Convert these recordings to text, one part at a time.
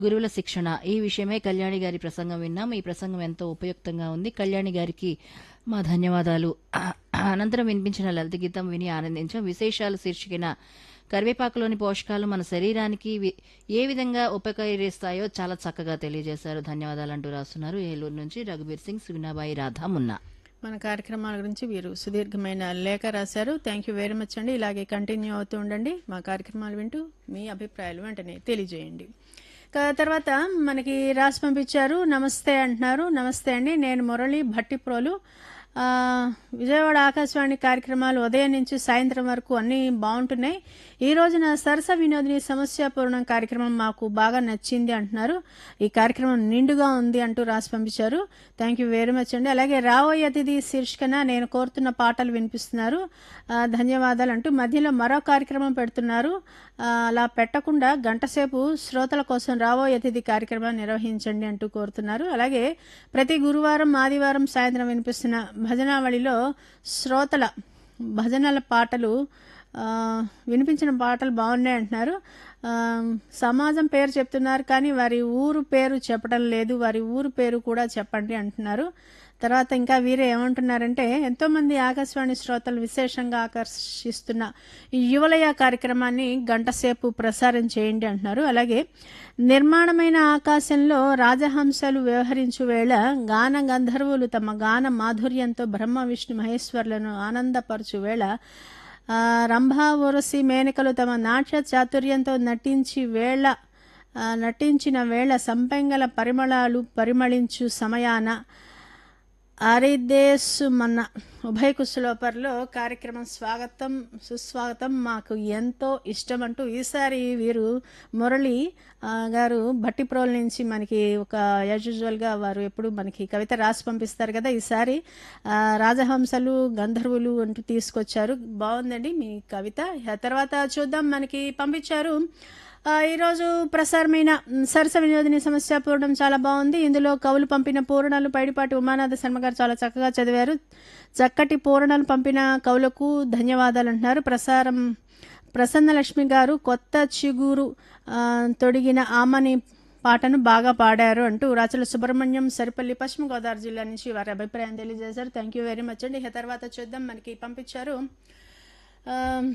గురువుల శిక్షణ ఈ విషయమే కళ్యాణి గారి ప్రసంగం విన్నాం ఈ ప్రసంగం ఎంతో ఉపయుక్తంగా ఉంది కళ్యాణి గారికి మా ధన్యవాదాలు అనంతరం వినిపించిన లలిత గీతం విని ఆనందించాం విశేషాలు శీర్షికన కరివేపాకులోని పోషకాలు మన శరీరానికి వి- ఏ విధంగా ఉపకరిస్తాయో చాలా చక్కగా తెలియజేశారు ధన్యవాదాలు అంటూ రాస్తున్నారు ఏలూరు నుంచి రఘుబీర్ సింగ్ సువినాబాయి రాధా మున్నా మన కార్యక్రమాల గురించి వీరు సుదీర్ఘమైన లేఖ రాశారు థ్యాంక్ యూ వెరీ మచ్ అండి ఇలాగే కంటిన్యూ అవుతూ ఉండండి మా కార్యక్రమాలు వింటూ మీ అభిప్రాయాలు వెంటనే తెలియజేయండి ఇక తర్వాత మనకి రాసి పంపించారు నమస్తే అంటున్నారు నమస్తే అండి నేను మురళి భట్టిప్రోలు ఆ, విజయవాడ ఆకాశవాణి కార్యక్రమాలు ఉదయం నుంచి సాయంత్రం వరకు అన్నీ బాగుంటున్నాయి ఈ రోజున సరస వినోదిని సమస్యాపూర్ణం కార్యక్రమం మాకు బాగా నచ్చింది అంటున్నారు ఈ కార్యక్రమం నిండుగా ఉంది అంటూ రాసి పంపించారు థ్యాంక్ యూ వెరీ మచ్ అండి అలాగే రాబోయే అతిథి శీర్షికన నేను కోరుతున్న పాటలు వినిపిస్తున్నారు ఆ, ధన్యవాదాలు అంటూ మధ్యలో మరో కార్యక్రమం పెడుతున్నారు ఆ, అలా పెట్టకుండా గంట సేపు శ్రోతల కోసం రాబోయే అతిథి కార్యక్రమం నిర్వహించండి అంటూ కోరుతున్నారు అలాగే ప్రతి గురువారం ఆదివారం సాయంత్రం వినిపిస్తున్న భజనావళిలో శ్రోతల భజనల పాటలు ఆ, వినిపించిన పాటలు బాగున్నాయి అంటున్నారు ఆ, సమాజం పేరు చెప్తున్నారు కానీ వారి ఊరు పేరు చెప్పడం లేదు వారి ఊరు పేరు కూడా చెప్పండి అంటున్నారు తర్వాత ఇంకా వీరే ఏమంటున్నారంటే ఎంతోమంది ఆకాశవాణి శ్రోతలు విశేషంగా ఆకర్షిస్తున్న ఈ యువలయ కార్యక్రమాన్ని గంట సేపు ప్రసారం చేయండి అంటున్నారు అలాగే నిర్మాణమైన ఆకాశంలో రాజహంసలు వ్యవహరించు వేళ గాన గంధర్వులు తమ గాన మాధుర్యంతో బ్రహ్మ విష్ణు మహేశ్వరులను ఆనందపరచు వేళ ఆ, రంభా ఉరసి మేనకలు తమ నాట్య చాతుర్యంతో నటించి వేళ ఆ, నటించిన వేళ సంపెంగల పరిమళాలు పరిమళించు సమయాన ఆరిదేశు మన ఉభయ కుశలోపర్లో కార్యక్రమం స్వాగతం సుస్వాగతం మాకు ఎంతో ఇష్టం అంటూ ఈసారి వీరు మురళి ఆ, గారు భట్టిప్రోల్ నుంచి మనకి ఒక యాజ్ యూజువల్గా వారు ఎప్పుడు మనకి కవిత రాసి పంపిస్తారు కదా ఈసారి ఆ, రాజహంసలు గంధర్వులు అంటూ తీసుకొచ్చారు బాగుందండి మీ కవిత ఆ తర్వాత చూద్దాం మనకి పంపించారు ఆ, ఈరోజు ప్రసారమైన మ్, సరస వినోదిని సమస్య పూర్ణం చాలా బాగుంది ఇందులో కవులు పంపిన పూరణాలు పైడిపాటి ఉమానాథ శర్మ గారు చాలా చక్కగా చదివారు చక్కటి పూరణాలు పంపిన కవులకు ధన్యవాదాలు అంటున్నారు ప్రసారం ప్రసన్నలక్ష్మి గారు కొత్త చిగురు ఆ, తొడిగిన ఆమని పాటను బాగా పాడారు అంటూ రాచల సుబ్రహ్మణ్యం సరిపల్లి పశ్చిమ గోదావరి జిల్లా నుంచి వారి అభిప్రాయం తెలియజేశారు థ్యాంక్ యూ వెరీ మచ్ అండి ఇక తర్వాత చూద్దాం మనకి పంపించారు ఆ,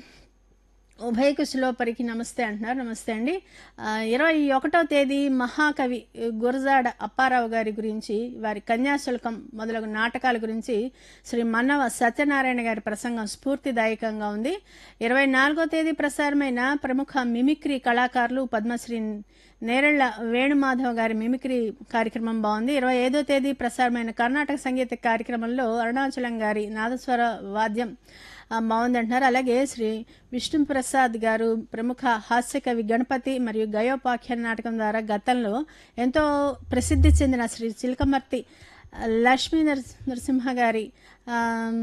ఉభయ కుశలోపరికి నమస్తే అంటున్నారు నమస్తే అండి ఆ, ఇరవై ఒకటో తేదీ మహాకవి గురజాడ అప్పారావు గారి గురించి వారి కన్యాశుల్కం మొదలగు నాటకాల గురించి శ్రీ మన్నవ సత్యనారాయణ గారి ప్రసంగం స్ఫూర్తిదాయకంగా ఉంది ఇరవై నాలుగో తేదీ ప్రసారమైన ప్రముఖ మిమిక్రీ కళాకారులు పద్మశ్రీ నేరెళ్ల వేణుమాధవ్ గారి మిమిక్రీ కార్యక్రమం బాగుంది ఇరవై ఐదో తేదీ ప్రసారమైన కర్ణాటక సంగీత కార్యక్రమంలో అరుణాచలం గారి నాదస్వర వాద్యం ఆ, బాగుందంటున్నారు అలాగే శ్రీ విష్ణు ప్రసాద్ గారు ప్రముఖ హాస్య కవి గణపతి మరియు గయోపాఖ్యాన నాటకం ద్వారా గతంలో ఎంతో ప్రసిద్ధి చెందిన శ్రీ చిలకమర్తి ఆ, లక్ష్మీ నరస్ నరసింహ గారి ఆ,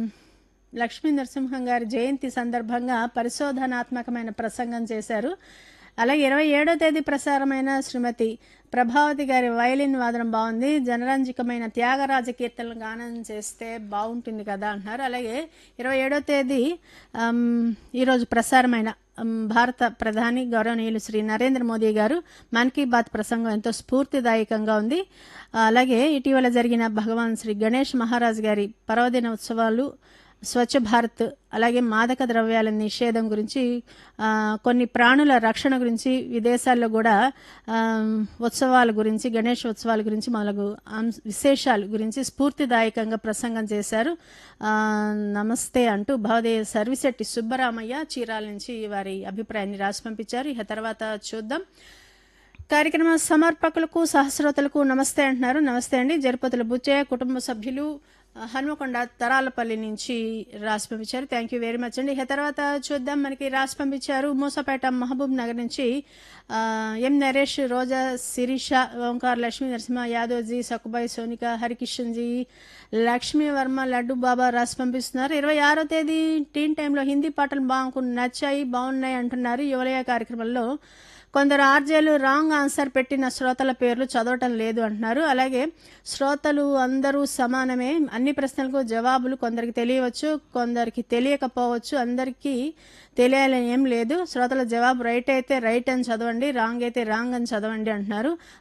లక్ష్మీ నరసింహం గారి జయంతి సందర్భంగా పరిశోధనాత్మకమైన ప్రసంగం చేశారు అలాగే ఇరవై ఏడో తేదీ ప్రసారమైన శ్రీమతి ప్రభావతి గారి వైలిన్ వాదనం బాగుంది జనరంజకమైన త్యాగరాజ కీర్తనలు గానం చేస్తే బాగుంటుంది కదా అంటున్నారు అలాగే ఇరవై ఏడో తేదీ ఆమ్, ఈరోజు ప్రసారమైన ఆమ్, భారత ప్రధాని గౌరవనీయులు శ్రీ నరేంద్ర మోదీ గారు మన్ కీ బాత్ ప్రసంగం ఎంతో స్ఫూర్తిదాయకంగా ఉంది అలాగే ఇటీవల జరిగిన భగవాన్ శ్రీ గణేష్ మహారాజ్ గారి పర్వదిన ఉత్సవాలు స్వచ్ఛ భారత్ అలాగే మాదక ద్రవ్యాల నిషేధం గురించి ఆ, కొన్ని ప్రాణుల రక్షణ గురించి విదేశాల్లో కూడా ఆ, ఉత్సవాల గురించి గణేష్ ఉత్సవాల గురించి మొదలగు అంశ- విశేషాల గురించి స్ఫూర్తిదాయకంగా ప్రసంగం చేశారు ఆ, నమస్తే అంటూ భవదేయ సర్విశెట్టి సుబ్బరామయ్య చీరాల నుంచి వారి అభిప్రాయాన్ని రాసి పంపించారు ఇక తర్వాత చూద్దాం కార్యక్రమ సమర్పకులకు సహస్రోతలకు నమస్తే అంటున్నారు నమస్తే అండి జరుపతుల బుచ్చయ్య కుటుంబ సభ్యులు ఆ, హన్మకొండ తరాలపల్లి నుంచి రాసి పంపించారు థ్యాంక్ యూ వెరీ మచ్ అండి ఇక తర్వాత చూద్దాం మనకి రాసి పంపించారు మూసపేట మహబూబ్ నగర్ నుంచి ఆ, ఎం నరేష్ రోజా శిరీష ఓంకార్ లక్ష్మీ నరసింహ యాదవ్జీ సకుబాయి సోనిక హరికిషన్ జీ లక్ష్మీ వర్మ లడ్డు బాబా రాసి పంపిస్తున్నారు ఇరవై ఆరో తేదీ టీన్ టైంలో హిందీ పాటలు బాగు నచ్చాయి బాగున్నాయి అంటున్నారు యువలయ కార్యక్రమంలో కొందరు ఆర్జేలు రాంగ్ ఆన్సర్ పెట్టిన శ్రోతల పేర్లు చదవటం లేదు అంటున్నారు అలాగే శ్రోతలు అందరూ సమానమే అన్ని ప్రశ్నలకు జవాబులు కొందరికి తెలియవచ్చు కొందరికి తెలియకపోవచ్చు అందరికీ తెలియాలని ఏం లేదు శ్రోతల జవాబు రైట్ అయితే రైట్ అని చదవండి రాంగ్ అయితే రాంగ్ అని చదవండి అంటున్నారు